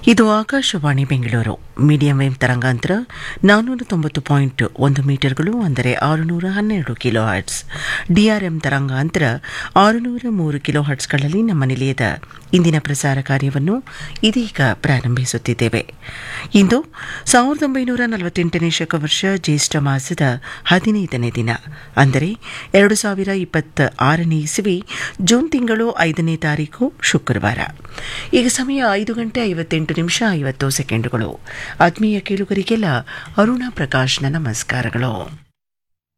ಇದು Akashvani Bengaluru medium wave ತರಂಗಾಂತರ ನಾನ್ನೂರ ತೊಂಬತ್ತು ಪಾಯಿಂಟ್ ಒಂದು ಮೀಟರ್ಗಳು ಅಂದರೆ ಆರುನೂರ ಹನ್ನೆರಡು ಕಿಲೋ ಹರ್ಟ್ಸ್ ಡಿಆರ್ಎಂ ತರಂಗಾಂತರ ಆರುನೂರ ಮೂರು ಕಿಲೋ ಹರ್ಟ್ಸ್ಗಳಲ್ಲಿ ನಮ್ಮ ನಿಲಯದ ಇಂದಿನ ಪ್ರಸಾರ ಕಾರ್ಯವನ್ನು ಇದೀಗ ಪ್ರಾರಂಭಿಸುತ್ತಿದ್ದೇವೆ ಇಂದು ಸಾವಿರದ ಒಂಬೈನೂರ ನಲವತ್ತೆಂಟನೇ ಶಕವರ್ಷ ಜ್ಯೇಷ್ಠ ಮಾಸದ ಹದಿನೈದನೇ ದಿನ ಅಂದರೆ ಎರಡು ಸಾವಿರ ಇಪ್ಪತ್ತ ಆರನೇ ಇಸವಿ ಜೂನ್ ತಿಂಗಳು ಐದನೇ ತಾರೀಕು ಶುಕ್ರವಾರ ಈಗ ಸಮಯ ಐದು ಗಂಟೆ ಐವತ್ತೆಂಟು ನಿಮಿಷ ಐವತ್ತು ಸೆಕೆಂಡುಗಳು ಆತ್ಮೀಯ ಕೇಳುಗರಿಗೆಲ್ಲ ಅರುಣಾ ಪ್ರಕಾಶ್ನ ನಮಸ್ಕಾರಗಳು